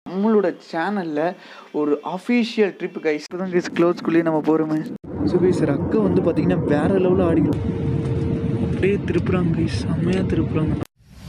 நம்மளோட சேனலில் ஒரு அஃபீஷியல் ட்ரிப் கைஸ் இப்போ தான் கைஸ் க்ளோஸ்க்குள்ளேயே நம்ம போகிறோமே ஸோ கைஸ் ரக்கை வந்து பார்த்தீங்கன்னா வேற லெவலில் ஆடிக்கணும் அப்படியே திருப்புறாங்க கைஸ் செம்மையாக திருப்புறாங்க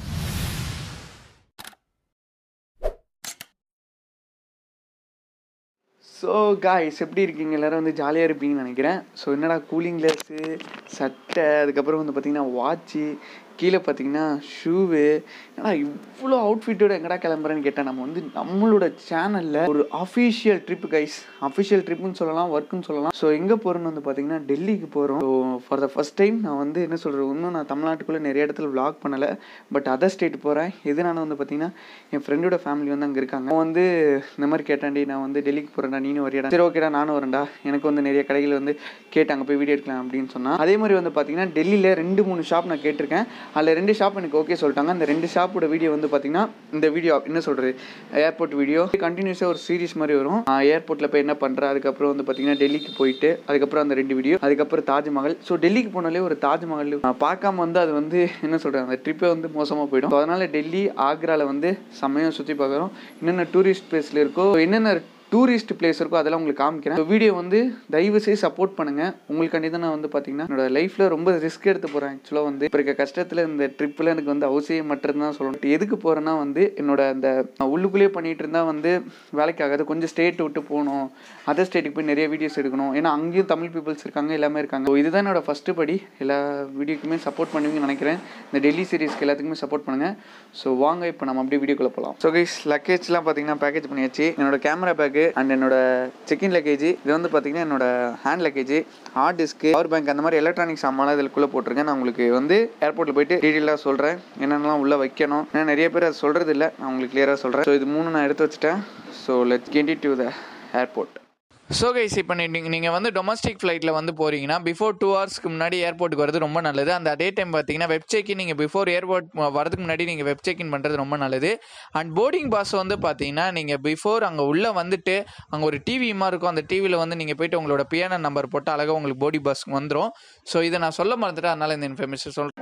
ஸோ காய்ஸ் எப்படி இருக்கீங்க எல்லாரும் வந்து ஜாலியாக இருப்பீங்கன்னு நினைக்கிறேன் ஸோ என்னடா கூலிங் கிளாஸு சட்டை அதுக்கப்புறம் வந்து பார்த்தீங்கன்னா வாட்ச்சு கீழே பார்த்தீங்கன்னா ஷூவு ஏன்னா இவ்வளோ அவுட்ஃபிட்டோட எங்கடா கிளம்புறேன்னு கேட்டேன் நம்ம வந்து நம்மளோட சேனலில் ஒரு அஃபீஷியல் ட்ரிப் கைஸ் அஃபிஷியல் ட்ரிப்புன்னு சொல்லலாம் ஒர்க்குன்னு சொல்லலாம் ஸோ எங்கே போகிறோன்னு வந்து பார்த்தீங்கன்னா டெல்லிக்கு போகிறோம் so for the first time நான் வந்து என்ன சொல்கிறது இன்னும் நான் தமிழ்நாட்டுக்குள்ளே நிறைய இடத்துல vlog பண்ணலை பட் அதர் ஸ்டேட் போகிறேன் எதனால வந்து பார்த்தீங்கன்னா என் ஃப்ரெண்டோட ஃபேமிலி வந்து அங்கே இருக்காங்க அவன் வந்து இந்த மாதிரி கேட்டாண்டி நான் வந்து டெல்லிக்கு போகிறேன்டா நீனும் வரியாடா சரி ஓகேடா நானும் வரேன்டா எனக்கு வந்து நிறைய கடைகள் வந்து கேட்டாங்க போய் வீடியோ எடுக்கலாம் அப்படின்னு சொன்னால் அதே மாதிரி வந்து பார்த்தீங்கன்னா டெல்லியில் ரெண்டு மூணு ஷாப் நான் கேட்டிருக்கேன் அதில் ரெண்டு ஷாப் எனக்கு ஓகே சொல்லிட்டாங்க அந்த ரெண்டு ஷாப்போட வீடியோ வந்து பார்த்தீங்கன்னா இந்த வீடியோ என்ன சொல்கிறது ஏர்போர்ட் வீடியோ கண்டினியூஸாக ஒரு சீரிஸ் மாதிரி வரும் ஏர்போர்ட்டில் போய் என்ன பண்ணுறேன் அதுக்கப்புறம் வந்து பார்த்தீங்கன்னா டெல்லிக்கு போயிட்டு அதுக்கப்புறம் அந்த ரெண்டு வீடியோ அதுக்கப்புறம் தாஜ்மஹால் ஸோ டெல்லிக்கு போனாலே ஒரு தாஜ்மஹால் நான் பார்க்காம வந்து அது வந்து என்ன சொல்கிறது அந்த ட்ரிப்பே வந்து மோசமாக போயிடும் So, அதனால டெல்லி ஆக்ராவில் வந்து செம்மையாக சுற்றி பார்க்குறோம் என்னென்ன டூரிஸ்ட் பிளேஸில் இருக்கோ என்னென்ன டூரிஸ்ட் பிளேஸ் இருக்கோ அதெல்லாம் உங்களுக்கு காமிக்கிறேன் வீடியோ வந்து தயவு செய்து சப்போர்ட் பண்ணுங்க உங்களுக்காண்டி தான் நான் வந்து பார்த்தீங்கன்னா என்னோட லைஃப்ல ரொம்ப ரிஸ்க் எடுத்து போறேன் ஆக்சுவலாக வந்து இப்போ இருக்க கஷ்டத்தில் இந்த ட்ரிப்பில் எனக்கு வந்து அவசியம் மட்டும் தான் சொல்லணும் எதுக்கு போறேன்னா வந்து என்னோட அந்த நான் உள்ளுக்குள்ளேயே பண்ணிட்டு இருந்தா வந்து வேலைக்கு ஆகாது கொஞ்சம் ஸ்டேட் விட்டு போகணும் அதர் ஸ்டேட்டுக்கு போய் நிறைய வீடியோஸ் எடுக்கணும் ஏன்னா அங்கேயும் தமிழ் பீப்புள்ஸ் இருக்காங்க எல்லாமே இருக்காங்க So, இதுதான் என்னோட ஃபர்ஸ்ட் படி எல்லா வீடியோக்குமே சப்போர்ட் பண்ணுவீங்கன்னு நினைக்கிறேன் இந்த டெல்லி சீரிஸ்க்கு எல்லாத்துக்குமே சப்போர்ட் பண்ணுங்க ஸோ வாங்க இப்போ நம்ம அப்படியே வீடியோக்குள்ள போகலாம் ஸோ கைஸ் லக்கேஜ்லாம் பார்த்தீங்கன்னா பேக்கேஜ் பண்ணியாச்சு என்னோட கேமரா பேக்கு அண்ட் என்னோட செக்இன் லக்கேஜ் இது வந்து பார்த்தீங்கன்னா என்னோட hand luggage hard disk power bank அந்த மாதிரி எலக்ட்ரானிக் சாமான் இதுக்குள்ளே போட்டிருக்கேன் நான் உங்களுக்கு வந்து ஏர்போர்ட்டில் போயிட்டு டீட்டெயிலாக சொல்கிறேன் என்னென்னலாம் உள்ளே வைக்கணும் ஏன்னா நிறைய பேர் அது சொல்கிறது இல்லை நான் உங்களுக்கு கிளியராக சொல்கிறேன் ஸோ இது மூணு நான் எடுத்து வச்சுட்டேன் so let's get to the airport so guys இப்போ நீங்கள் நீங்கள் வந்து டொமஸ்டிக் ஃப்ளைட்டில் வந்து போகிறீங்கன்னா பிஃபோர் டூ ஹவர்ஸ்க்கு முன்னாடி ஏர்போர்ட்டுக்கு வரது ரொம்ப நல்லது அந்த அதே டைம் பார்த்தீங்கன்னா வெப் செக்இன் நீங்கள் பிஃபோர் ஏர்போர்ட் வரதுக்கு முன்னாடி நீங்கள் வெப் செக்இன் பண்ணுறது ரொம்ப நல்லது அண்ட் போர்டிங் பாஸ் வந்து பார்த்தீங்கன்னா நீங்கள் பிஃபோர் அங்கே உள்ளே வந்துட்டு அங்கே ஒரு டிவி மாதிரி இருக்கும் அந்த டிவியில் வந்து நீங்கள் போயிட்டு உங்களோட பியானோ நம்பர் போட்டு அழகாக உங்களுக்கு போர்டிங் பாஸ் வந்துடும் ஸோ இதை நான் சொல்ல மறந்துட்டேன் அதனால் இந்த இன்ஃபர்மேஷன் சொல்கிறேன்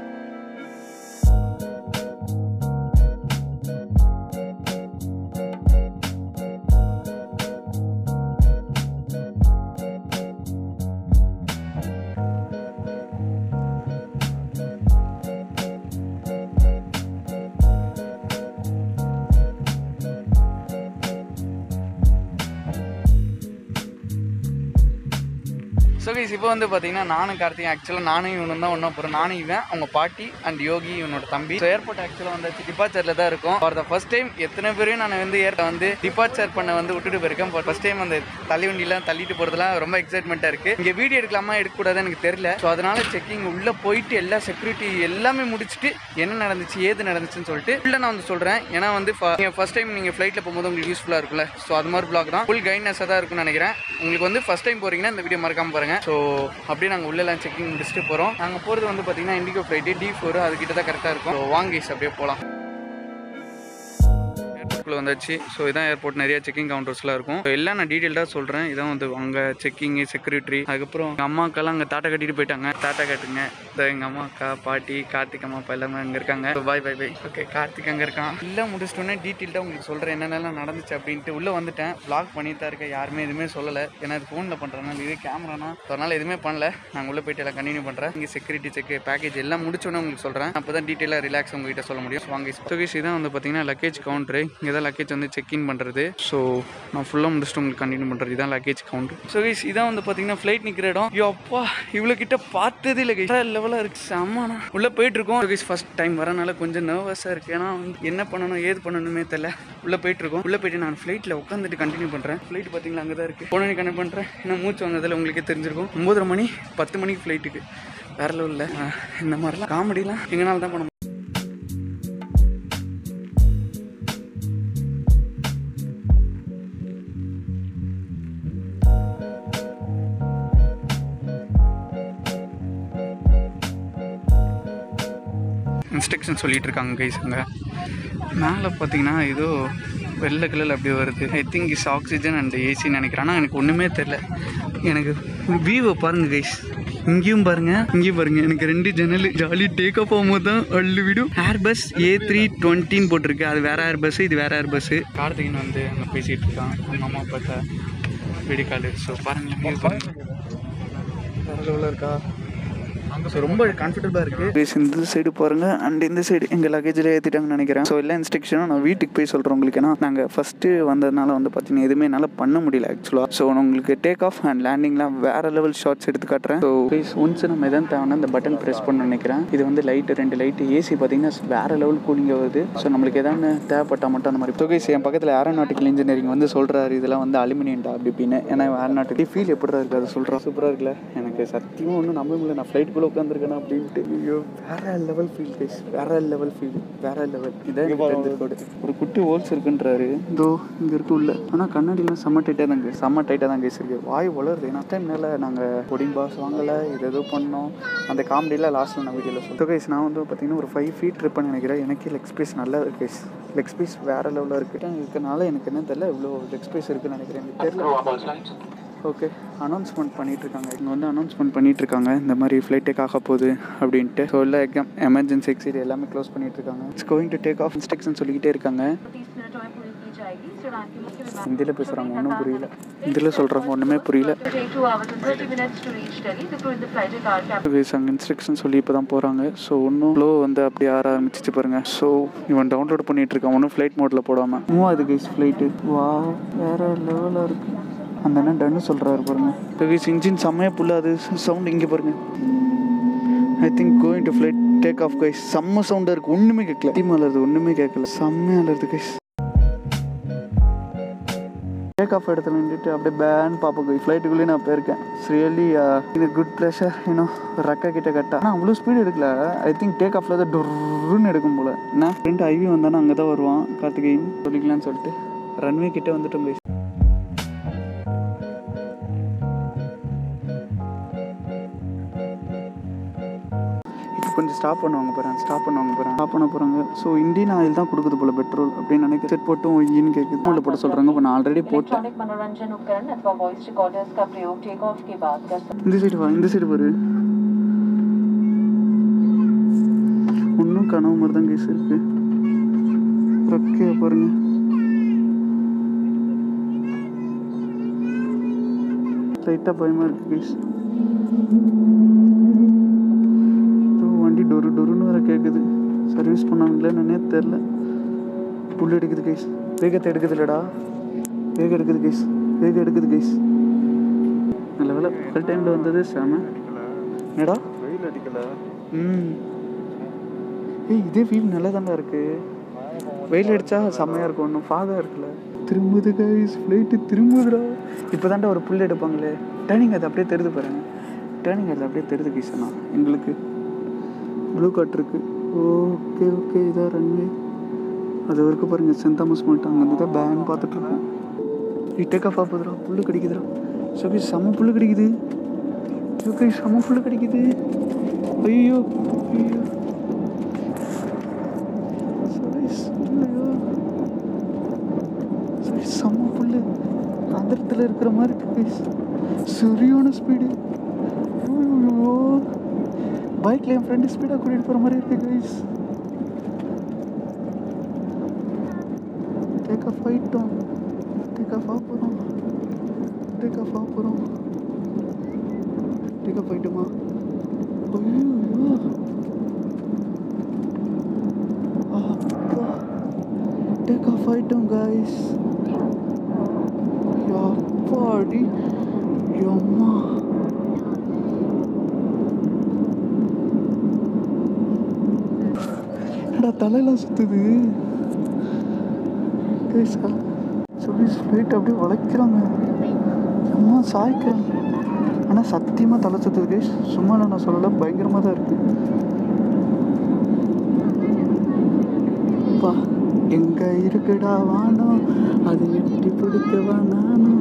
ஸோ கைஸ் இப்போ வந்து பார்த்தீங்கன்னா நானும் கார்த்திக் ஆக்சுவலாக நானும் இவனும் தான் ஒன்றா போகிறோம் நானும் இவன் அவங்க பாட்டி அண்ட் யோகி இவனோட தம்பி ஸோ ஏர்போர்ட் ஆக்சுவலாக வந்து டிபார்ச்சரில் தான் இருக்கும் ஃபார் த ஃபர்ஸ்ட் டைம் எத்தனை பேரையும் நான் வந்து ஏர் வந்து டிபார்ச்சர் பண்ண வந்து விட்டுட்டு போயிருக்கேன் ஃபர்ஸ்ட் டைம் அந்த தள்ளி வண்டியெலாம் தள்ளிட்டு போகிறதுலாம் ரொம்ப எக்ஸைட்மெண்ட்டாக இருக்குது இங்கே வீடியோ எடுக்கலாமா எடுக்கக்கூடாதுன்னு எனக்கு தெரியல ஸோ அதனால செக்கிங் உள்ளே போயிட்டு எல்லா செக்யூரிட்டி எல்லாமே முடிச்சுட்டு என்ன நடந்துச்சு ஏது நடந்துச்சுன்னு சொல்லிட்டு உள்ள நான் வந்து சொல்கிறேன் ஏன்னா வந்து நீங்கள் ஃபர்ஸ்ட் டைம் நீங்கள் ஃப்ளைட்டில் போகும்போது உங்களுக்கு யூஸ்ஃபுல்லாக இருக்கும்ல ஸோ அது மாதிரி பிளாக் தான் ஃபுல் கைட்னஸாக தான் இருக்கும்னு நினைக்கிறேன் உங்களுக்கு வந்து ஃபர்ஸ்ட் டைம் போகிறீங்கன்னா இந்த வீடியோ மறக்காம பாருங்க ஸோ அப்படியே நாங்கள் உள்ளெல்லாம் செக்கிங் முடிச்சுட்டு போகிறோம் நாங்கள் போகிறது வந்து பார்த்தீங்கன்னா இண்டிகோ ஃப்ளைட்டு டி ஃபோர் அதுக்கிட்ட தான் கரெக்டாக இருக்கும் ஸோ வாங்கிஸ் அப்படியே போகலாம் ஏர்போர்ட்டுக்குள்ள வந்தாச்சு ஸோ இதான் ஏர்போர்ட் நிறைய செக்கிங் கவுண்டர்ஸ்லாம் இருக்கும் So, எல்லாம் நான் டீட்டெயில்டாக சொல்கிறேன் இதான் வந்து அங்கே செக்கிங் செக்யூரிட்டி அதுக்கப்புறம் எங்கள் அம்மாக்கெல்லாம் அங்கே தாட்டா கட்டிட்டு போயிட்டாங்க தாட்டா கட்டுங்க இந்த எங்கள் அம்மா அக்கா பாட்டி கார்த்திக் அம்மா அப்பா எல்லாமே அங்கே இருக்காங்க பாய் பாய் பாய் ஓகே கார்த்திக் அங்கே இருக்கான் எல்லாம் முடிச்சிட்டோன்னே டீட்டெயில்டாக உங்களுக்கு சொல்கிறேன் என்னென்னலாம் நடந்துச்சு அப்படின்ட்டு உள்ளே வந்துட்டேன் vlog பண்ணிட்டு தான் இருக்கேன் யாருமே எதுவுமே சொல்லலை ஏன்னா இது ஃபோனில் பண்ணுறதுனால இது கேமரானா அதனால் எதுவுமே பண்ணல நாங்கள் உள்ளே போயிட்டு எல்லாம் கண்டினியூ பண்ணுறேன் இங்கே செக்யூரிட்டி செக் பேக்கேஜ் எல்லாம் முடிச்சோன்னே உங்களுக்கு சொல்கிறேன் அப்போ தான் டீட்டெயிலாக ரிலாக்ஸ் உங்ககிட்ட சொல்ல முடியும் வாங்கி சுகேஷ் இதான் வந்து பார்த்தீங்கன்னா லக்கேஜ் கவுண்டரு இங்கே தான் லக்கேஜ் வந்து செக் இன் பண்ணுறது ஸோ நான் ஃபுல்லாக முடிச்சுட்டு உங்களுக்கு கண்டினியூ பண்ணுறது இதான் லக்கேஜ் கவுண்டர் சுகேஷ் இதான் வந்து பார்த்தீங்கன்னா ஃப்ளைட் நிற்கிற இடம் ஐயோ அப்பா இவ்வளோ கிட்ட பார்த்ததே இல்லை கைஸ் லெவலாக இருக்குது செம்மாண்ணா உள்ளே போயிட்டு இருக்கோம் சுகேஷ் ஃபர்ஸ்ட் டைம் வரனால கொஞ்சம் நர்வஸாக இருக்குது ஏன்னா வந்து என்ன பண்ணணும் ஏது பண்ணணுமே தெரியல உள்ளே போயிட்டு இருக்கோம் உள்ளே போயிட்டு நான் ஃப்ளைட்டில் உட்காந்துட்டு கண்டினியூ பண்ணுறேன் ஃப்ளைட் பார்த்தீங்களா அங்கே தான் இருக்குது போனே கனெக்ட் பண்ணுறேன் ஏன்னா மூச்சு வந்ததில் உங்களுக்கே தெரிஞ்சிருக்கும் ஒம்பதரை மணி பத்து மணிக்கு ஃப்ளைட்டுக்கு வேற லெவலில் இந்த மாதிரிலாம் காமெடிலாம் எங்களால் தான் பண்ண முடியும். இன்ஸ்ட்ரக்ஷன் சொல்லிட்டு இருக்காங்க கைஸ் அங்கே மேலே பார்த்தீங்கன்னா ஏதோ வெள்ளை கலரில் அப்படி வருது I think is oxygen and ஏசின்னு நினைக்கிறேன் ஆனால் எனக்கு ஒன்றுமே தெரில எனக்கு வியூவை பாருங்கள் கைஸ் இங்கேயும் பாருங்க இங்கேயும் பாருங்க எனக்கு ரெண்டு ஜன்னல் ஜாலி டேக் ஆஃப் ஆகும்போது தான் அள்ளு விடும் ஏர் பஸ் ஏ த்ரீ டுவெண்ட்டின்னு போட்டிருக்கு அது வேற ஏர் பஸ் இது வேற ஏர் பஸ் கார்த்திகன் வந்து அங்கே பேசிட்டு இருக்கான் அவங்க அம்மா அப்பாட்ட வீடியோ கால் ஸோ பாருங்க view பாருங்க வேற லெவலில் இருக்கா ஸோ ரொம்ப கம்ஃபர்டபுளாக இருக்குது இந்த சைடு பாருங்க அண்ட் இந்த சைடு எங்கள் லக்கேஜில் ஏற்றிட்டாங்கன்னு நினைக்கிறேன் ஸோ எல்லா இன்ஸ்ட்ரக்ஷனும் நான் வீட்டுக்கு போய் சொல்கிறேன் உங்களுக்கு ஏன்னா நாங்கள் ஃபஸ்ட்டு வந்ததுனால வந்து பார்த்தீங்கன்னா எதுவுமே என்னால் பண்ண முடியல ஆக்சுவலாக ஸோ உங்களுக்கு டேக் ஆஃப் அண்ட் லேண்டிங்லாம் வேறு லெவல் ஷார்ட்ஸ் எடுத்து காட்டுறேன் ஸோ ப்ளீஸ் ஒன்ஸ் நம்ம எதாவது தேவைன்னா இந்த பட்டன் ப்ரெஸ் பண்ண நினைக்கிறேன் இது வந்து லைட்டு ரெண்டு லைட்டு ஏசி பார்த்தீங்கன்னா வேறு லெவல் கூலிங் ஆகுது ஸோ நம்மளுக்கு எதாவது தேவைப்பட்டால் மட்டும் அந்த மாதிரி தொகைஸ் என் பக்கத்தில் ஏரோநாட்டிக்கல் இன்ஜினியரிங் வந்து சொல்கிறாரு இதெல்லாம் வந்து அலுமினியம்டா அப்படி இப்படின்னு ஏன்னா ஏரோநாட்டிக் ஃபீல் எப்படிடா இருக்குது அது சொல்கிறேன் சூப்பராக இருக்குல்ல எனக்கு சத்தியமாக ஒன்றும் நம்ப முடியல நான் ஃப்ளைட்டுக்குள்ளே உட்காந்துருக்கேன் அப்படின்ட்டு ஐயோ வேற லெவல் ஃபீல் கைஸ் வேற லெவல் ஃபீல் வேற லெவல் இதான் எனக்கு தெரிஞ்சிருக்கோடு ஒரு குட்டி ஹோல்ஸ் இருக்குன்றாரு இதோ இங்கே இருக்கு உள்ள ஆனால் கண்ணாடிலாம் செம்ம டைட்டாக தாங்க செம்ம டைட்டாக தான் கைஸ் இருக்கு வாய் வளருது ஏன்னா டைம் மேலே நாங்கள் பொடிங் பாஸ் வாங்கலை இது ஏதோ பண்ணோம் அந்த காமெடியில் லாஸ்ட்டில் நான் வீடியோவில் சொல்லிட்டு கைஸ் நான் வந்து பார்த்தீங்கன்னா ஒரு ஃபைவ் ஃபீட் ட்ரிப்னு நினைக்கிறேன் எனக்கே லெக் ஸ்பேஸ் நல்லா இருக்கு கைஸ் லெக் ஸ்பேஸ் வேற லெவலில் இருக்கு இருக்கனால எனக்கு என்ன தெரியல இவ்வளோ லெக் ஸ்பேஸ் இருக்குன்னு நினைக்கிறேன் எனக்கு தெரியல ஓகே அனௌன்ஸ்மெண்ட் பண்ணிட்டு இருக்காங்க இங்கே வந்து அனௌன்ஸ்மெண்ட் பண்ணிட்டு இருக்காங்க இந்த மாதிரி ஃப்ளைட் டேக் ஆக போகுது அப்படின்ட்டு ஸோ இல்லை எக்ஸாம் எமர்ஜென்சி எக்ஸிட் எல்லாமே க்ளோஸ் பண்ணிட்டு இருக்காங்க it's going to take off instruction சொல்லிக்கிட்டே இருக்காங்க तीस मिनटों में पूरी की जाएगी इस उड़ान की मुख्य विमान ஹிந்தியில் பேசுகிறாங்க ஒன்றும் புரியல ஹிந்தியில் சொல்கிறாங்க ஒன்றுமே புரியல take two hours and 30 minutes to reach Delhi. The crew in the flight is our captain. Guys அங்கே இன்ஸ்ட்ரக்ஷன் சொல்லி இப்போ தான் போகிறாங்க ஸோ ஒன்றும் ஃப்ளோ வந்து அப்படி ஆற ஆரம்பிச்சிச்சு பாருங்க ஸோ இவன் டவுன்லோட் பண்ணிட்டு இருக்கான் ஒன்றும் ஃப்ளைட் மோட்டில் போடாமல் மூவ் ஆகுது கைஸ் ஃப்ளைட்டு வா வேற லெவலாக இருக்கு அந்த அண்ணன் டன்னு சொல்கிறாரு பாருங்க கைஸ் இன்ஜின் செம்மையாக புல்லாது சவுண்ட் இங்கே பாருங்க I think going to flight take off guys செம்ம சவுண்டாக இருக்குது ஒன்றுமே கேட்கல டீம் அலருது ஒன்றுமே கேட்கல செம்மையாக அலருது கைஸ் டேக் ஆஃப் இடத்துல நின்றுட்டு அப்படியே பேன் பார்ப்போம் போய் ஃப்ளைட்டுக்குள்ளேயே நான் போயிருக்கேன் ரியலி இது குட் ப்ளஷர் இன்னும் ரெக்கா கிட்ட கட்டா ஆனால் அவ்வளோ ஸ்பீடு எடுக்கல ஐ திங்க் டேக் ஆஃப்ல தான் டொருன்னு எடுக்கும் போல என்ன ஃப்ரெண்ட் ஐவி வந்தானே அங்கே தான் வருவான் கார்த்திகேயன் சொல்லிக்கலாம்னு சொல்லிட்டு ரன்வே கிட்ட வந்துட்டோம் guys. இப்போ கொஞ்சம் ஸ்டாப் பண்ணுவாங்க பாருங்க ஸ்டாப் பண்ணுவாங்க பாருங்க ஸ்டாப் பண்ண போகிறாங்க ஸோ இந்தியன் ஆயில் தான் கொடுக்குது போல பெட்ரோல் அப்படின்னு நினைக்கிறேன் செட் போட்டும் ஒய்யின்னு கேட்குது ஃபோனில் போட்டு சொல்கிறாங்க இப்போ நான் ஆல்ரெடி போட்டேன் इलेक्ट्रॉनिक मनोरंजन उपकरण अथवा वॉइस रिकॉर्डर्स का प्रयोग टेक ऑफ के बाद कर सकते இந்த சைடு வா இந்த சைடு பாரு ஒன்றும் கனவு மாதிரி தான் கேஸ் இருக்கு ரெக்கையா பாருங்க லைட்டாக பயமாக இருக்கு கேஸ் வண்டி டொரு டொருன்னு வேற கேட்குது சர்வீஸ் பண்ணாங்களே என்னன்னே தெரில புல் எடுக்குது கேஸ் வேகத்தை எடுக்குது இல்லடா வேகம் எடுக்குது கேஸ் வேகம் எடுக்குது கேஸ் நல்ல வேலை ஃபுல் டைமில் வந்தது செம என்னடா வெயில் அடிக்கல ம் ஏய் இதே ஃபீல் நல்லா தானே இருக்கு வெயில் அடிச்சா செம்மையாக இருக்கும் ஒன்றும் ஃபாகாக இருக்குல்ல திரும்புது கைஸ் ஃப்ளைட்டு திரும்புதுடா இப்போ தாண்டா ஒரு புல் எடுப்பாங்களே டேர்னிங் அது அப்படியே தெரிது பாருங்க டேர்னிங் அது அப்படியே தெரிது கைஸ் அண்ணா எங்களுக்கு ப்ளூ காட் இருக்கு ஓகே ஓகே இதான் ரன்வே அது வரைக்கும் பாருங்க சென்ட் தாமஸ் மட்டும் அங்கே தான் பேன் பார்த்துட்டு இருக்கோம் டேக் ஆஃப் ஆகுதுடா புல்லு கிடைக்குதுடா சபி செம்ம புல்லு கிடைக்குது ஓகே செம்ம புல்லு கிடைக்குது ஐயோ ஐயோ சரி இல்லையோ சரி செம்ம புல்லு அந்தரத்தில் இருக்கிற மாதிரி இருக்கு guys. சரியான ஸ்பீடு ஐயோ பைக்கில் என் ஃப்ரெண்டு ஸ்பீடாக கூட்டிகிட்டு போகிற மாதிரி இருக்கு கைஸ் டேக் ஆஃப் ஆகிட்டோம் டேக் ஆஃப் ஆக போகிறோம் டேக் ஆஃப் ஆக போகிறோம் டேக் ஆஃப் ஆகிட்டோமா ஐயோ அப்பா டேக் ஆஃப் ஆகிட்டோம் கைஸ் அப்பாடி எம்மா என்னடா தலையெல்லாம் சுத்துது கைஸா சொல்லி ஃப்ளைட் அப்படியே வளைக்கிறாங்க அம்மா சாய்க்கிறாங்க ஆனால் சத்தியமாக தலை சுத்துது கைஸ் சும்மா நான் சொல்லலை பயங்கரமாக தான் இருக்கு அப்பா எங்க இருக்குடா வானம் அது எட்டி பிடிக்கவா நானும்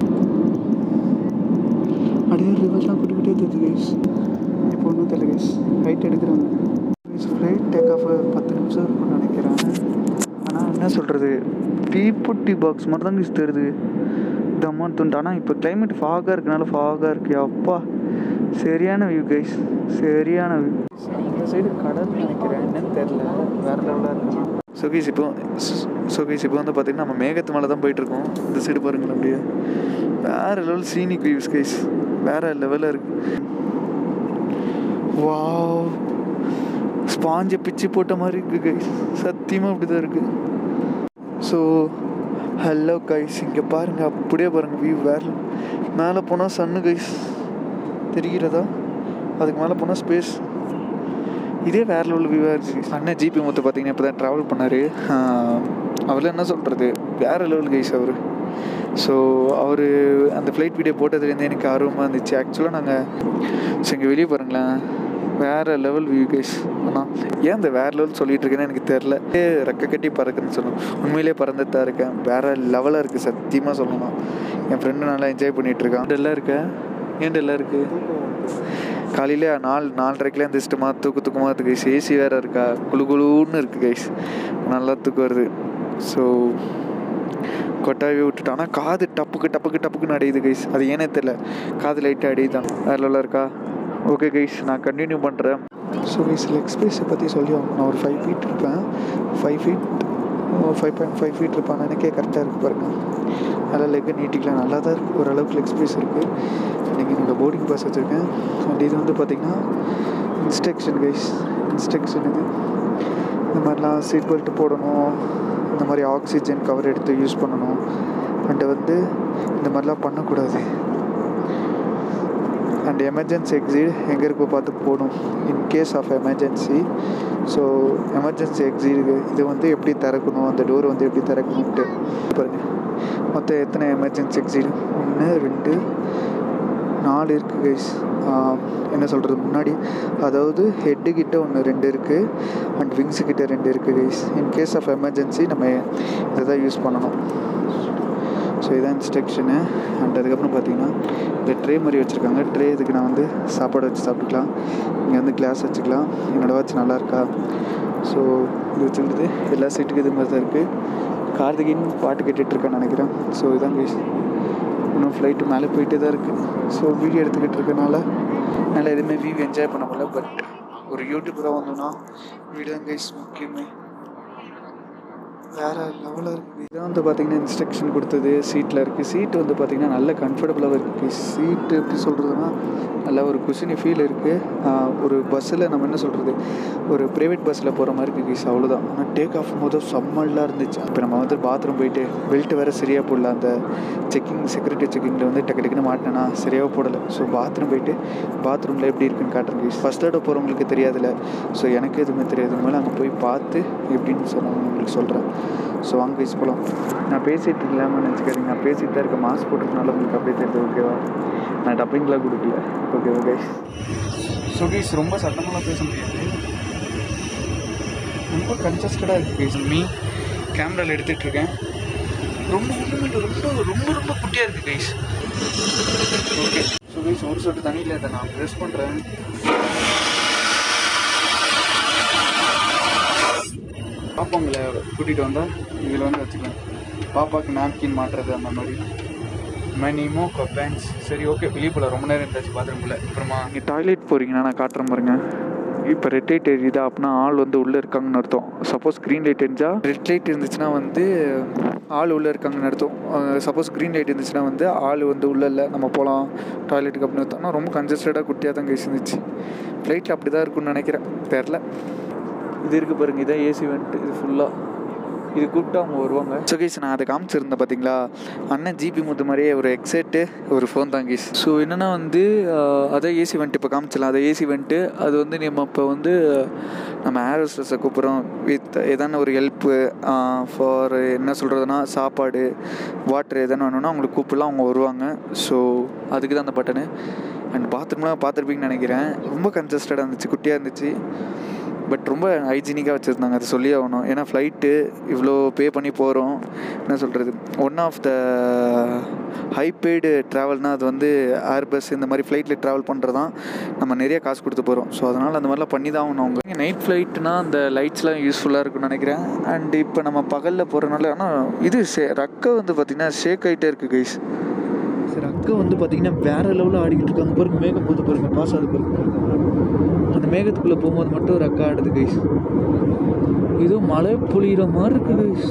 அப்படியே ரிவர்ஸ்லாம் கூட்டிக்கிட்டே தெரியுது கைஸ் இப்போ ஒன்றும் தெரியல கைஸ் ஃப்ளைட் எடுக்கிறாங்க கைஸ் ஃப்ளைட் டேக் ஆஃப் பத்து நிமிஷம் இருக்கும்னு நினைக்கிறேன் ஆனால் என்ன சொல்கிறது தீப்பொட்டி பாக்ஸ் மாதிரி தான் தெரியுது தம்மான் துண்டு ஆனால் இப்போ கிளைமேட் ஃபாகாக இருக்கனால ஃபாகாக இருக்கு அப்பா சரியான வியூ கைஸ் சரியான வியூ இந்த சைடு கடல் நினைக்கிறேன் என்னன்னு தெரில வேற லெவலாக இருக்கும் சுகீஸ் இப்போ சுகீஸ் இப்போ வந்து பார்த்தீங்கன்னா நம்ம மேகத்து மேலே தான் போயிட்டுருக்கோம் இந்த சைடு பாருங்களேன் அப்படியே வேற லெவல் சீனிக் வியூஸ் கைஸ் வேற லெவலில் இருக்கு வாவ் ஸ்பாஞ்சை பிச்சு போட்ட மாதிரி இருக்கு கைஸ் சத்தியமாக அப்படி தான் இருக்குது ஸோ ஹலோ கைஸ் இங்கே பாருங்கள் அப்படியே பாருங்கள் வியூ வேறு மேலே போனால் சன்னு கைஸ் தெரிகிறதா அதுக்கு மேலே போனால் ஸ்பேஸ் இதே வேறு லெவல் வியூவாக இருக்குது அண்ணன் ஜிபி மொத்தம் பார்த்தீங்கன்னா இப்போ தான் ட்ராவல் பண்ணார் அவரில் என்ன சொல்கிறது வேறு லெவல் கைஸ் அவர் ஸோ அவர் அந்த ஃப்ளைட் வீடியோ போட்டதுலேருந்து எனக்கு ஆர்வமாக இருந்துச்சு ஆக்சுவலாக நாங்கள் ஸோ இங்கே வெளியே பாருங்களேன் வேறு லெவல் வியூ கைஸ் ஆனால் ஏன் இந்த வேறு லெவல் சொல்லிட்டு இருக்கேன்னு எனக்கு தெரில ரெக்க கட்டி பறக்குன்னு சொல்லணும் உண்மையிலே பறந்துட்டு தான் இருக்கேன் வேறு லெவலாக இருக்குது சத்தியமாக சொல்லணும் என் ஃப்ரெண்டு நல்லா என்ஜாய் பண்ணிகிட்டு இருக்கான் டெல்லாக இருக்க ஏன் டெல்லாக இருக்குது காலையில் நாலு நாலரைக்கெலாம் எந்திரிச்சிட்டுமா தூக்கு தூக்கமாக இருக்குது கைஸ் ஏசி வேறு இருக்கா குளு குளுன்னு இருக்குது கைஸ் நல்லா தூக்கம் வருது ஸோ கொட்டாவி விட்டுட்டு ஆனால் காது டப்புக்கு டப்புக்கு டப்புக்குன்னு அடையுது கைஸ் அது ஏனே தெரில காது லைட்டாக அடையுதான் வேறு லெவலாக இருக்கா ஓகே கைஸ் நான் கண்டினியூ பண்ணுறேன் ஸோ கைஸ் லெக் ஸ்பேஸை பற்றி சொல்லி ஆகணும் நான் ஒரு ஃபைவ் ஃபீட் இருப்பேன் five feet five point five feet இருப்பேன் எனக்கே கரெக்டாக இருக்குது பாருங்க நல்லா லெக்கை நீட்டிக்கலாம் நல்லா தான் இருக்குது ஓரளவுக்கு லெக் ஸ்பேஸ் இருக்குது இன்றைக்கி என்னோடய போர்டிங் பாஸ் வச்சுருக்கேன் அண்ட் இது வந்து பார்த்திங்கன்னா இன்ஸ்ட்ரக்ஷன் கைஸ் இன்ஸ்ட்ரக்ஷன் இது இந்த மாதிரிலாம் சீட் பெல்ட் போடணும் இந்த மாதிரி ஆக்சிஜன் கவர் எடுத்து யூஸ் பண்ணணும் அண்டு வந்து இந்த மாதிரிலாம் பண்ணக்கூடாது அண்ட் எமர்ஜென்சி எக்ஸிட் எங்கே இருக்கோ பார்த்து போகணும் in case of emergency so emergency exit இது வந்து எப்படி திறக்கணும் அந்த டோர் வந்து எப்படி திறக்கணும்ட்டு பாருங்கள் மொத்தம் எத்தனை எமர்ஜென்சி எக்ஸிட் ஒன்று ரெண்டு நாலு இருக்குது கைஸ் என்ன சொல்கிறது முன்னாடி அதாவது ஹெட்டு கிட்ட ஒன்று ரெண்டு இருக்குது அண்ட் விங்ஸு கிட்ட ரெண்டு இருக்குது guys in case of emergency நம்ம இதை தான் யூஸ் பண்ணணும் ஸோ இதான் இன்ஸ்ட்ரக்ஷனு அண்ட் அதுக்கப்புறம் பார்த்தீங்கன்னா இந்த ட்ரே மாதிரி வச்சுருக்காங்க ட்ரே இதுக்கு நான் வந்து சாப்பாடு வச்சு சாப்பிட்டுக்கலாம் இங்கே வந்து கிளாஸ் வச்சுக்கலாம் என்னோடய வாட்ச் நல்லா இருக்கா ஸோ இது வச்சுருக்குது எல்லா சீட்டுக்கும் இது மாதிரி தான் இருக்குது கார்த்திகின் பாட்டு கேட்டுட்ருக்கேன்னு நினைக்கிறேன் ஸோ இதான் கைஸ் இன்னும் ஃப்ளைட்டு மேலே போயிட்டே தான் இருக்குது ஸோ வீடியோ எடுத்துக்கிட்டு இருக்கனால என்னால் எதுவுமே வியூ என்ஜாய் பண்ண முடியல பட் ஒரு யூடியூபராக வந்தோன்னா வீடியோ தான் கைஸ் முக்கியமே வேறு லெவலில் இருக்குது இதான் வந்து பார்த்திங்கன்னா இன்ஸ்ட்ரக்ஷன் கொடுத்தது சீட்டில் இருக்குது சீட்டு வந்து பார்த்திங்கன்னா நல்ல கம்ஃபர்டபுளாக இருக்குது சீட்டு எப்படி சொல்கிறதுனா நல்ல ஒரு குஷினி ஃபீல் இருக்குது ஒரு பஸ்ஸில் நம்ம என்ன சொல்கிறது ஒரு ப்ரைவேட் பஸ்ஸில் போகிற மாதிரி இருக்குது கைஸ் அவ்வளோதான் ஆனால் டேக் ஆஃப் போது செம்மல்லாம் இருந்துச்சு இப்போ நம்ம வந்து பாத்ரூம் போயிட்டு பெல்ட் வேறு சரியாக போடல அந்த செக்கிங் செக்யூரிட்டி செக்கிங்கில் வந்து டக்கு டக்குன்னு மாட்டினேன்னா சரியாக போடலை ஸோ பாத்ரூம் போயிட்டு பாத்ரூமில் எப்படி இருக்குன்னு காட்டுறேன் கைஸ் ஃபஸ்ட் தடவை போகிறவங்களுக்கு தெரியாதுல்ல ஸோ எனக்கு எதுவுமே தெரியாது மேலே அங்கே போய் பார்த்து எப்படின்னு சொல்ல உங்களுக்கு சொல்கிறேன் ஸோ வாங்க கைஸ் போகலாம் நான் பேசிகிட்டு இல்லாமல் நினச்சிக்காதீங்க நான் பேசிட்டு தான் இருக்கேன் மாஸ்க் போட்டுருக்கனால உங்களுக்கு அப்படியே தெரியுது ஓகேவா நான் டப்பிங்லாம் கொடுக்கல ஓகே ஓகே ஸோ கைஸ் ரொம்ப சத்தமெல்லாம் பேச முடியாது ரொம்ப கன்சஸ்டடாக இருக்குது கைஸ் மீ கேமராவில் எடுத்துகிட்டு இருக்கேன் ரொம்ப ரொம்ப ரொம்ப ரொம்ப ரொம்ப குட்டியாக இருக்குது கைஸ் ஓகே ஸோ கைஸ் ஒரு சொட்டு தண்ணியில் இதை நான் ப்ரெஸ் பண்ணுறேன் பாப்பாங்களை கூட்டிகிட்டு வந்தால் இதில் வந்து வச்சுக்கலாம் பாப்பாவுக்கு நாப்கின் மாட்டுறது அந்த மாதிரி மணிமோ பேண்ட்ஸ் சரி ஓகே வெளியே போல ரொம்ப நேரம் இருந்தாச்சு பாத்ரூம்குள்ளே அப்புறமா நீங்கள் டாய்லெட் போகிறீங்கன்னா நான் காட்டுறேன் பாருங்க இப்போ ரெட் லைட் எரியுதா அப்படின்னா ஆள் வந்து உள்ளே இருக்காங்கன்னு அர்த்தம் சப்போஸ் க்ரீன் லைட் எரிஞ்சா ரெட் லைட் இருந்துச்சுன்னா வந்து ஆள் உள்ளே இருக்காங்கன்னு அர்த்தம் சப்போஸ் க்ரீன் லைட் இருந்துச்சுன்னா வந்து ஆள் வந்து உள்ளே இல்லை நம்ம போகலாம் டாய்லெட்டுக்கு அப்படின்னு அர்த்தம் ஆனால் ரொம்ப கன்ஜஸ்டடாக குட்டியாக தான் கேஸ் இருந்துச்சு ஃப்ளைட்டில் அப்படி தான் இருக்கும்னு நினைக்கிறேன் தெரில இது இருக்குது பாருங்க இதான் ஏசி வந்துட்டு இது ஃபுல்லாக இது கூப்பிட்டு அவங்க வருவாங்க ஸோ கேஸ் நான் அதை காமிச்சிருந்தேன் பார்த்தீங்களா அண்ணன் ஜிபி முத்து மாதிரியே ஒரு எக்ஸைட்டு ஒரு ஃபோன் தான் கேஸ் ஸோ என்னென்னா வந்து ஆஹ், அதான் ஏசி வந்துட்டு இப்போ காமிச்சலாம் அதை ஏசி வந்துட்டு அது வந்து நம்ம இப்போ வந்து நம்ம ஏரோஸ்டஸை கூப்பிட்றோம் வித் எதான ஒரு ஹெல்ப்பு ஃபார் என்ன சொல்கிறதுனா சாப்பாடு வாட்டர் எதனா வேணும்னா அவங்களுக்கு கூப்பிடலாம் அவங்க வருவாங்க ஸோ அதுக்கு தான் அந்த பட்டனு அண்ட் பாத்ரூம்லாம் பார்த்துருப்பீங்கன்னு நினைக்கிறேன் ரொம்ப கன்ஜஸ்டடாக இருந்துச்சு குட்டியாக இருந்துச்சு பட் ரொம்ப ஹைஜீனிக்காக வச்சுருந்தாங்க அதை சொல்லி ஆகணும் ஏன்னா ஃப்ளைட்டு இவ்வளோ பே பண்ணி போகிறோம் என்ன சொல்கிறது one of the high paid ட்ராவல்னால் அது வந்து ஏர் பஸ் இந்த மாதிரி ஃப்ளைட்டில் ட்ராவல் பண்ணுறது தான் நம்ம நிறைய காசு கொடுத்து போகிறோம் ஸோ அதனால் அந்த மாதிரிலாம் பண்ணி தான் ஆகணும் அவங்க நைட் ஃப்ளைட்னா அந்த லைட்ஸ்லாம் யூஸ்ஃபுல்லாக இருக்கும்னு நினைக்கிறேன் அண்ட் இப்போ நம்ம பகலில் போகிறனால ஆனால் இது ஷே ரக்கை வந்து பார்த்திங்கன்னா ஷேக் ஆகிட்டே இருக்குது கைஸ் சரி அக்கா வந்து பார்த்தீங்கன்னா வேற லெவலில் ஆடிக்கிட்டு இருக்காங்க பாருங்க மேகம் போது பாருங்க பாஸ் ஆகுது பாருங்க அந்த மேகத்துக்குள்ளே போகும்போது மட்டும் ஒரு அக்கா ஆடுது கைஸ் ஏதோ மழை பொழியிற மாதிரி இருக்கு கைஸ்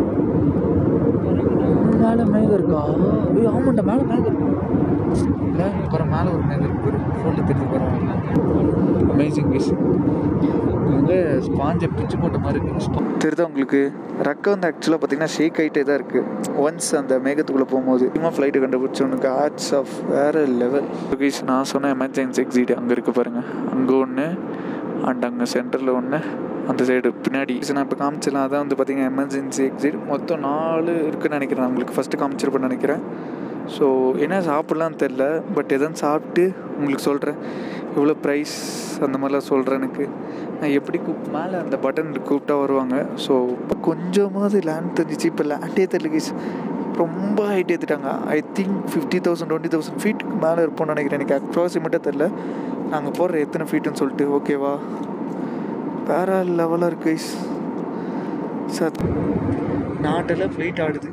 மேலே மேகம் இருக்கா ஏய் ஆமாண்டா மேலே மேகம் இருக்கு இல்லை அப்புறம் மேலே ஒரு மேகம் இருக்கு ஃபோனில் தெரிஞ்சு பரவாயில்ல அமேசிங் கைஸ் வந்து ஸ்பாஞ்சை பிச்சு போட்ட மாதிரி இருக்கு தெரியுதா உங்களுக்கு ரக்கை வந்து ஆக்சுவலாக பார்த்தீங்கன்னா ஷேக் ஆகிட்டே தான் இருக்குது ஒன்ஸ் அந்த மேகத்துக்குள்ளே போகும்போது சும்மா ஃப்ளைட்டை கண்டுபிடிச்சவனுக்கு ஆர்ட்ஸ் ஆஃப் வேறு லெவல் கைஸ் நான் சொன்ன எமர்ஜென்சி எக்ஸிட் அங்கே இருக்குது பாருங்கள் அங்கே ஒன்று அண்ட் அங்கே சென்டரில் ஒன்று அந்த சைடு பின்னாடி So, நான் இப்போ காமிச்சிடலாம் அதான் வந்து பார்த்தீங்கன்னா எமர்ஜென்சி எக்ஸிட் மொத்தம் நாலு இருக்குன்னு நினைக்கிறேன் நான் உங்களுக்கு ஃபஸ்ட்டு காமிச்சிருப்பேன்னு நினைக்கிறேன் ஸோ என்ன சாப்பிட்லான்னு தெரில பட் எதுவும் சாப்பிட்டு உங்களுக்கு சொல்கிறேன் இவ்வளோ ப்ரைஸ் அந்த மாதிரிலாம் சொல்கிறேன் எனக்கு நான் எப்படி கூப் மேலே அந்த பட்டன் கூப்பிட்டா வருவாங்க ஸோ இப்போ கொஞ்சமாவது லேண்ட் தெரிஞ்சிச்சு இப்போ லேண்டே தெரியல guys. ரொம்ப ஹைட் ஏற்றிட்டாங்க I think fifty thousand twenty thousand ஃபீட்டுக்கு மேலே இருப்போம்னு நினைக்கிறேன் எனக்கு அப்ராக்சிமேட்டாக தெரில நாங்கள் போடுற எத்தனை ஃபீட்டுன்னு சொல்லிட்டு ஓகேவா வேற லெவலாக இருக்கு கைஸ் சார் நாட்டில் ஃப்ளைட் ஆடுது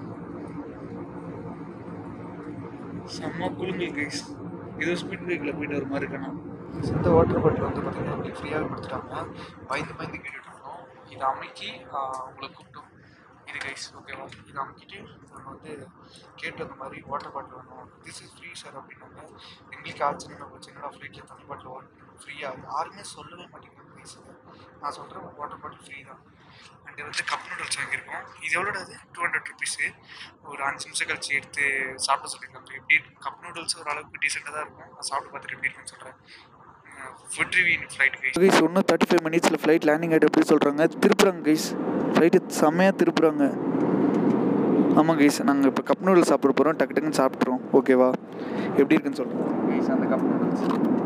செம்ம குழுங்கல் கைஸ் ஏதோ ஸ்பீட் பிரேக்கில் போயிட்டு வர மாதிரி இருக்கணும் இந்த வாட்டர் பாட்டில் வந்து பார்த்தீங்கன்னா உங்களுக்கு ஃப்ரீயாக கொடுத்துட்டாங்க பயந்து பயந்து கேட்டுட்டு இருந்தோம் இதை அமைக்கி ஆஹ், உங்களை கூப்பிட்டோம் இது கைஸ் ஓகேவா இதை அமைக்கிட்டு நம்ம வந்து கேட்டு அந்த மாதிரி வாட்டர் பாட்டில் வேணும் திஸ் இஸ் ஃப்ரீ சார் அப்படின்னாங்க எங்களுக்கு ஆச்சரியமாக போச்சு என்னடா ஃப்ளைட்டில் தண்ணி பாட்டில் ஃப்ரீயாக யாருமே சொல்லவே மாட்டேங்கிறாங்க கைஸ் நான் சொல்கிறேன் வாட்டர் பாட்டில் ஃப்ரீ தான் அண்ட் வந்து கப் நூடுல்ஸ் வாங்கியிருக்கோம் இது எவ்வளோடா அது டூ ஹண்ட்ரட் ருபீஸு ஒரு அஞ்சு நிமிஷம் கழிச்சு எடுத்து சாப்பிட சொல்லியிருக்காங்க எப்படி கப் நூடுல்ஸ் ஒரு அளவுக்கு டீசெண்டாக தான் இருக்கும் நான் சாப்பிட்டு பார்த்துட்டு எப்படி இருக்குன்னு சொல்கிறேன் food review in flight guys guys இன்னும் தேர்ட்டி ஃபைவ் மினிட்ஸில் ஃப்ளைட் லேண்டிங் ஆகிட்டு எப்படி சொல்கிறாங்க திருப்புறாங்க கைஸ் ஃப்ளைட்டு செம்மையாக திருப்புறாங்க ஆமாம் கைஸ் நாங்கள் இப்போ கப் நூடுல்ஸ் சாப்பிட போகிறோம் டக்கு டக்குன்னு சாப்பிட்றோம் ஓகேவா எப்படி இருக்குன்னு சொல்கிறோம் கைஸ் அந்த கப் நூடுல்ஸ்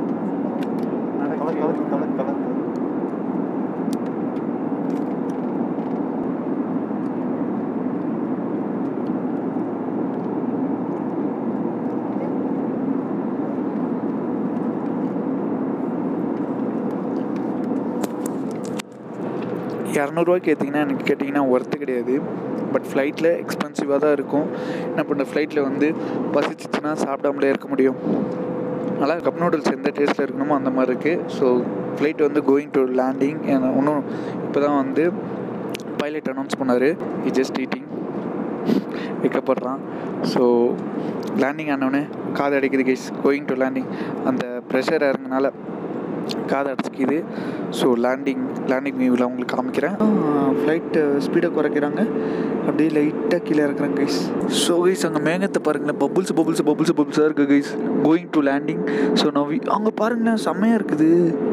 இரநூறுவாய்க்கு ஏற்றிங்கன்னா எனக்கு கேட்டிங்கன்னா ஒர்த்து கிடையாது பட் ஃப்ளைட்டில் எக்ஸ்பென்சிவாக தான் இருக்கும் என்ன பண்ண ஃப்ளைட்டில் வந்து பசிச்சிச்சுன்னா சாப்பிடாமலே இருக்க முடியும் அதனால் கப் நூடுல்ஸ் எந்த டேஸ்ட்டில் இருக்கணுமோ அந்த மாதிரி இருக்குது ஸோ ஃப்ளைட் வந்து கோயிங் டு லேண்டிங் இன்னும் இப்போ தான் வந்து பைலட் அனௌன்ஸ் பண்ணார் இ ஜஸ்ட் ஈட்டிங் வைக்கப்படுறான் ஸோ லேண்டிங் ஆனோடனே காது அடிக்குது கைஸ் கோயிங் டு லேண்டிங் அந்த ப்ரெஷர் இறங்குனால காது அடைச்சிக்கிது ஸோ லேண்டிங் லேண்டிங் வியூவில் உங்களுக்கு காமிக்கிறேன் ஃப்ளைட்டு ஸ்பீடை குறைக்கிறாங்க அப்படியே லைட்டாக கீழே இறக்குறாங்க கைஸ் ஸோ கைஸ் அங்கே மேகத்தை பாருங்களேன் பபுள்ஸ் பபுள்ஸ் பபுள்ஸ் பபுள்ஸாக இருக்குது guys going to landing so நான் அங்கே பாருங்களேன் செம்மையாக இருக்குது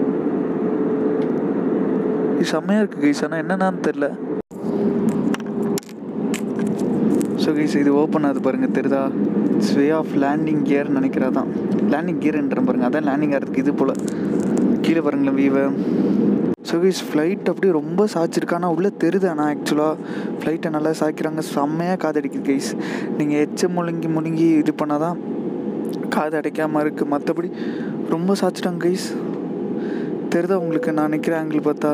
இது செம்மையாக இருக்குது கைஸ் ஆனால் என்னென்னு தெரில ஸோ கைஸ் இது ஓப்பன் ஆகுது பாருங்கள் தெரியுதா it's way of landing gear நினைக்கிறா தான் லேண்டிங் கியர்ன்ற பாருங்க அதான் லேண்டிங் ஆகிறதுக்கு இது போல் கீழே பாருங்களேன் வீவை ஸோ கைஸ் ஃப்ளைட் அப்படியே ரொம்ப சாய்ச்சிருக்கு ஆனால் உள்ளே தெரியுது ஆனால் ஆக்சுவலாக ஃப்ளைட்டை நல்லா சாய்க்கிறாங்க செம்மையாக காது அடிக்குது கைஸ் நீங்கள் எச்ச முழுங்கி முழுங்கி இது பண்ணால் தான் காது அடைக்காமல் இருக்குது மற்றபடி ரொம்ப சாய்ச்சிட்டாங்க கைஸ் தெரியுதா உங்களுக்கு நான் நிற்கிற ஆங்கிள் பார்த்தா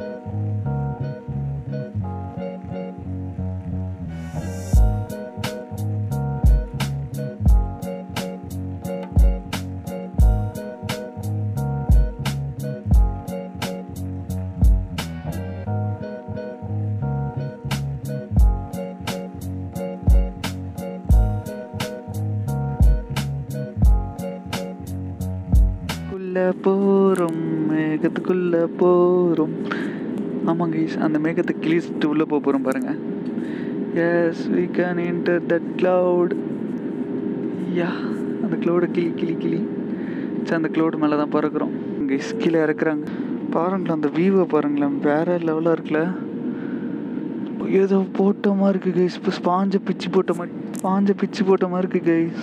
மேகத்துக்குள்ள போகிறோம் மேகத்துக்குள்ள போகிறோம் ஆமாங்க கைஸ் அந்த மேகத்தை கிழிச்சிட்டு உள்ளே போக போகிறோம் பாருங்க as we can enter that cloud yeah அந்த க்ளவுடை கிளி கிளி கிளி சரி அந்த க்ளவுடு மேலே தான் பறக்கிறோம் கைஸ் கீழே இறக்குறாங்க பாருங்களேன் அந்த வியூவை பாருங்களேன் வேற லெவலாக இருக்குல்ல ஏதோ போட்ட மாதிரி இருக்கு கைஸ் இப்போ ஸ்பாஞ்சை பிச்சு போட்ட மாதிரி ஸ்பாஞ்சை பிச்சு போட்ட மாதிரி இருக்கு கைஸ்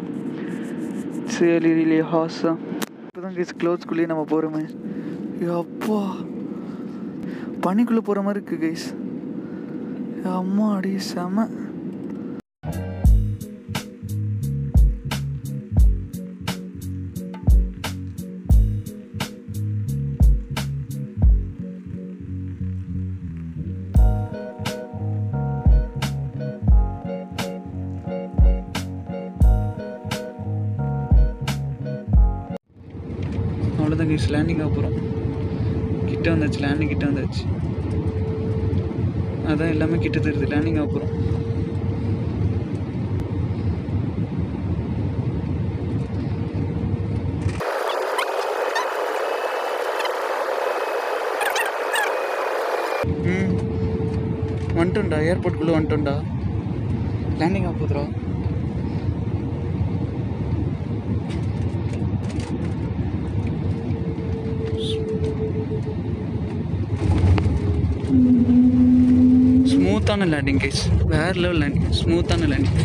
சரி ரியலி ஹாஸம் இப்போதான் கைஸ் க்ளோத்ஸ்குள்ளேயே நம்ம போகிறோமே அப்பா பனிக்குள்ளே போகிற மாதிரி இருக்கு கைஸ் அம்மா அடி செம அவ்வளோதான் கைஸ் லேண்டிங் அப்புறம் கிட்ட வந்தாச்சு லேண்டிங் கிட்ட வந்தாச்சு அதான் எல்லாமே கிட்ட தெரியுது லேண்டிங் அப்புறம் ம் வந்துட்டோம்டா ஏர்போர்ட்டுக்குள்ளே வந்துட்டோம்டா லேண்டிங் ஆக போதுரா ஸ்மூத்தான லேண்டிங் கைஸ் வேறு லெவல் லேண்டிங் ஸ்மூத்தான லேண்டிங்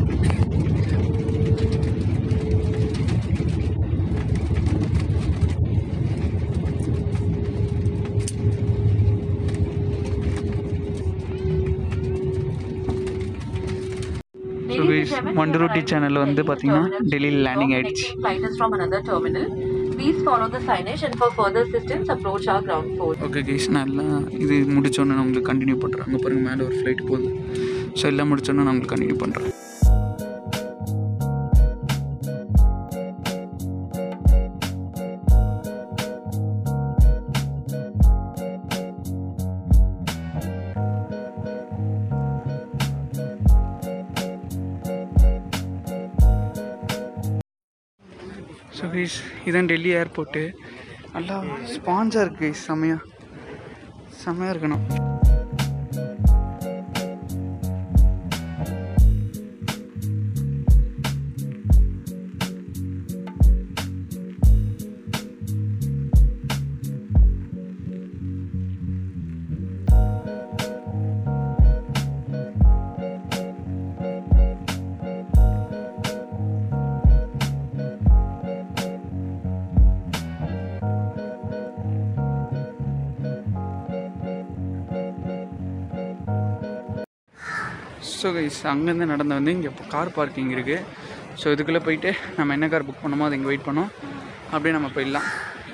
ஸோ கைஸ் மண்டரோட்டி சேனல் வந்து பார்த்தீங்கன்னா டெல்லியில் லேண்டிங் ஆயிடுச்சு Flight is from another terminal. Please follow the signage and for further assistance approach our ground floor. Okay guys நல்லா இது முடிச்சோன்னே நான் உங்களுக்கு கண்டினியூ பண்ணுறேன் அங்கே பாருங்கள் மேலே ஒரு ஃப்ளைட் போகுது ஸோ எல்லாம் முடிச்சோன்னே நான் உங்களுக்கு கண்டினியூ பண்ணுறேன் ஸோ கைஸ் இதான் டெல்லி ஏர்போர்ட்டு நல்லா ஸ்பாஞ்சாக இருக்கு கைஸ் செம்மையா செம்மையாக இருக்கணும் ஸோ கைஸ் அங்கேருந்து நடந்து வந்து இங்கே கார் பார்க்கிங் இருக்குது ஸோ இதுக்குள்ளே போயிட்டு நம்ம என்ன கார் புக் பண்ணோமோ அதை இங்கே வெயிட் பண்ணோம் அப்படியே நம்ம போயிடலாம்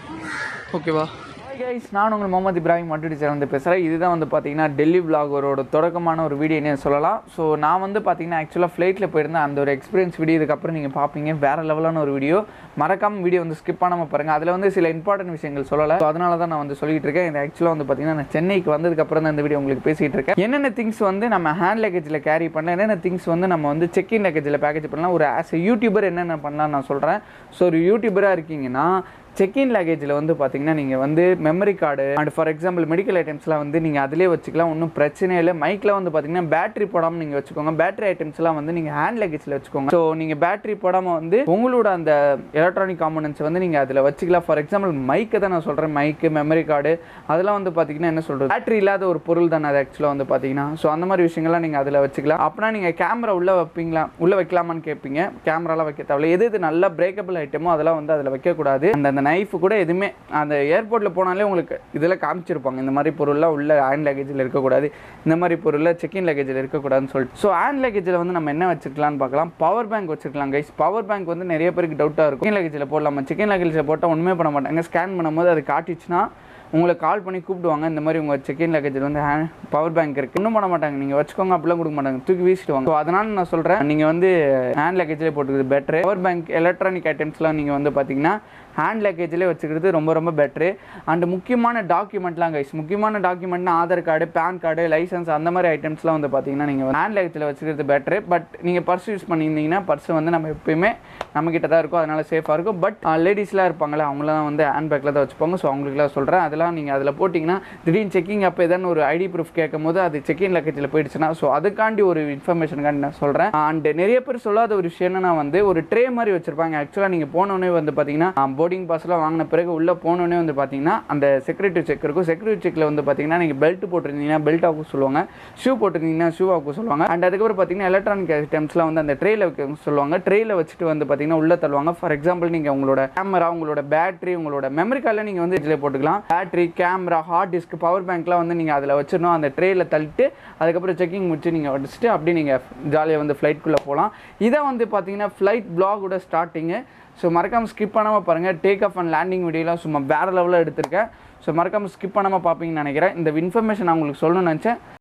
ஓகேவா கைஸ் நான் உங்கள் முகமது இப்ராஹிம் மட்டு டீச்சர் வந்து பேசுகிறேன் இதுதான் வந்து பார்த்தீங்கன்னா டெல்லி விலாகரோட தொடக்கமான ஒரு வீடியோனே சொல்லலாம் ஸோ நான் வந்து பார்த்தீங்கன்னா ஆக்சுவலாக ஃப்ளைட்டில் போயிருந்தேன் அந்த ஒரு எக்ஸ்பீரியன்ஸ் வீடியோ இதுக்கப்புறம் நீங்கள் பார்ப்பீங்க வேறு லெவலான ஒரு வீடியோ மறக்காம வீடியோ வந்து ஸ்கிப் பண்ணாமல் பாருங்கள் அதில் வந்து சில இம்பார்ட்டன்ட் விஷயங்கள் சொல்லலை ஸோ அதனால தான் நான் வந்து சொல்லிட்டு இருக்கேன் இது ஆக்சுவலாக வந்து பார்த்தீங்கன்னா நான் சென்னைக்கு வந்ததுக்கப்புறம் தான் இந்த வீடியோ உங்களுக்கு பேசிகிட்டு இருக்கேன் என்னென்ன திங்ஸ் வந்து நம்ம ஹேண்ட் லக்கேஜில் கேரி பண்ணலாம் என்னென்ன திங்ஸ் வந்து நம்ம வந்து செக்இன் லக்கேஜில் பேக்கேஜ் பண்ணலாம் ஒரு ஆஸ் எ யூடியூபர் என்னென்ன பண்ணலாம் நான் சொல்கிறேன் ஸோ ஒரு யூடியூபராக இருக்கீங்கன்னா செக்இன் லக்கேஜில் வந்து பார்த்தீங்கன்னா நீங்கள் வந்து memory card and for example medical ஐட்டம்ஸ்லாம் வந்து நீங்கள் அதிலே வச்சுக்கலாம் ஒன்றும் பிரச்சனை இல்லை மைக்கில் வந்து பார்த்தீங்கன்னா பேட்டரி போடாமல் நீங்கள் வச்சுக்கோங்க பேட்டரி ஐட்டம்ஸ்லாம் வந்து நீங்கள் ஹேண்ட் லக்கேஜில் வச்சுக்கோங்க ஸோ நீங்கள் பேட்டரி போடாமல் வந்து உங்களோட அந்த எலக்ட்ரானிக் காம்பனன்ஸ் வந்து நீங்கள் அதில் வச்சுக்கலாம் ஃபார் எக்ஸாம்பிள் மைக்கை தான் நான் சொல்கிறேன் மைக்கு மெமரி கார்டு அதெல்லாம் வந்து பார்த்தீங்கன்னா என்ன சொல்கிறது பேட்டரி இல்லாத ஒரு பொருள் தானே அது ஆக்சுவலாக வந்து பார்த்தீங்கன்னா ஸோ அந்த மாதிரி விஷயங்கள்லாம் நீங்கள் அதில் வச்சுக்கலாம் அப்படின்னா நீங்கள் கேமரா உள்ளே வைப்பீங்களா உள்ளே வைக்கலாமான்னு கேட்பீங்க கேமராலாம் வைக்க தேவையில்ல எது இது நல்லா பிரேக்கபிள் ஐட்டமோ அதெல்லாம் வந்து அதில் வைக்கக்கூடாது அந்த அந்த நைஃப் கூட எதுவுமே அந்த ஏர்போர்ட்டில் போனாலே உங்களுக்கு இதில் காமிச்சிருப்பாங்க இந்த மாதிரி பொருள்லாம் உள்ள ஹேண்ட் லக்கேஜில் இருக்கக்கூடாது இந்த மாதிரி பொருளில் செக்இன் லக்கேஜில் இருக்கக்கூடாதுன்னு சொல்லிட்டு ஸோ ஹேண்ட் லக்கேஜில் வந்து நம்ம என்ன வச்சுக்கலாம்னு பார்க்கலாம் பவர் பேங்க் வச்சுக்கலாம் கைஸ் பவர் பேங்க் வந்து நிறைய பேருக்கு டவுட்டாக இருக்கும் செகண்ட் லக்கேஜில் போடலாமா செகண்ட் லக்கேஜில் போட்டால் ஒன்றுமே பண்ண மாட்டாங்க ஸ்கேன் பண்ணும்போது அது காட்டிச்சுன்னா உங்களை கால் பண்ணி கூப்பிடுவாங்க இந்த மாதிரி உங்கள் செக்இன் லக்கேஜில் வந்து ஹேண்ட் பவர் பேங்க் இருக்குது ஒன்றும் பண்ண மாட்டாங்க நீங்கள் வச்சுக்கோங்க அப்படிலாம் கொடுக்க மாட்டாங்க தூக்கி வீசிட்டு வாங்க ஸோ அதனால் நான் சொல்கிறேன் நீங்கள் வந்து ஹேண்ட் லக்கேஜிலே போட்டுக்கிறது பெட்ரு பவர் பேங்க் எலக்ட்ரானிக் ஐட்டம்ஸ்லாம் நீங்கள் வந்து பார்த்தீங்கன்னா ஹேண்ட் லக்கேஜிலே வச்சுக்கிறது ரொம்ப ரொம்ப பெட்ரு அண்ட் முக்கியமான டாக்குமெண்ட்லாம் கைஸ் முக்கியமான டாக்குமெண்ட்னா Aadhaar card PAN card licence அந்த மாதிரி ஐட்டம்ஸ்லாம் வந்து பார்த்தீங்கன்னா நீங்கள் ஹேண்ட் லக்கேஜில் வச்சுக்கிறது பெட்ரு பட் நீங்கள் பர்ஸ் யூஸ் பண்ணியிருந்தீங்கன்னா பர்ஸ் வந்து நம்ம எப்பயுமே நம்மக்கிட்ட தான் இருக்கும் அதனால் சேஃபாக இருக்கும் பட் லேடிஸ்லாம் இருப்பாங்களே அவங்களாம் வந்து ஹேண்ட் பேக்கில் தான் வச்சுப்பாங்க ஸோ அவங்களுக்குலாம் சொல்கிறேன் அதெல்லாம் நீங்கள் அதில் போட்டிங்கன்னா திடீர்னு செக்கிங் அப்போ ஏதாவது ஒரு ஐடி ப்ரூஃப் கேட்கும் போது அது செக்கிங் லக்கேஜில் போயிடுச்சுன்னா ஸோ அதுக்காண்டி ஒரு இன்ஃபர்மேஷனுக்காண்டி நான் சொல்கிறேன் அண்ட் நிறைய பேர் சொல்லாத ஒரு விஷயம் என்னன்னா வந்து ஒரு ட்ரே மாதிரி வச்சிருப்பாங்க ஆக்சுவலாக நீங்கள் போனோடனே வந்து பார்த்தீங்கன்னா போர்டிங் பாஸ்லாம் வாங்கின பிறகு உள்ளே போனோடனே வந்து பார்த்தீங்கன்னா அந்த செக்யூரிட்டி செக் இருக்கும் செக்யூரிட்டி செக்கில் வந்து பார்த்தீங்கன்னா நீங்கள் பெல்ட் போட்டிருந்தீங்கன்னா பெல்ட் ஆகும் சொல்லுவாங்க ஷூ போட்டிருந்தீங்கன்னா ஷூ ஆகும் சொல்லுவாங்க அண்ட் அதுக்கப்புறம் பார்த்தீங்கன்னா எலக்ட்ரானிக் ஐட்டம்ஸ்லாம் வந்து அந்த ட்ரேயில் வைக்க சொல்லுவாங்க ட்ரேயில் வச்சுட்டு வந்து பார்த்தீங்கன்னா உள்ளே தள்ளுவாங்க ஃபார் எக்ஸாம்பிள் நீங்கள் உங்களோட கேமரா உங்களோட பேட்டரி உங்களோட மெமரி கார்டில் நீங்கள் வந்து இதில் போட்டுக்கலாம் battery camera hard disk power பேங்க்லாம் வந்து நீங்கள் அதில் வச்சிடணும் அந்த ட்ரேயில் தள்ளிட்டு அதுக்கப்புறம் செக்கிங் முடிச்சு நீங்கள் வச்சுட்டு அப்படியே நீங்கள் ஜாலியாக வந்து ஃப்ளைட்குள்ளே போகலாம் இதை வந்து பார்த்தீங்கன்னா ஃப்ளைட் பிளாகோட ஸ்டார்டிங்கு ஸோ மறக்காமல் ஸ்கிப் பண்ணாமல் பாருங்கள் டேக் ஆஃப் அண்ட் லேண்டிங் வீடியோலாம் சும்மா வேறு லெவலில் எடுத்திருக்கேன் ஸோ மறக்காமல் ஸ்கிப் பண்ணாமல் பார்ப்பீங்கன்னு நினைக்கிறேன் இந்த இன்ஃபர்மேஷன் நான் உங்களுக்கு சொல்லணும்னு நினச்சேன்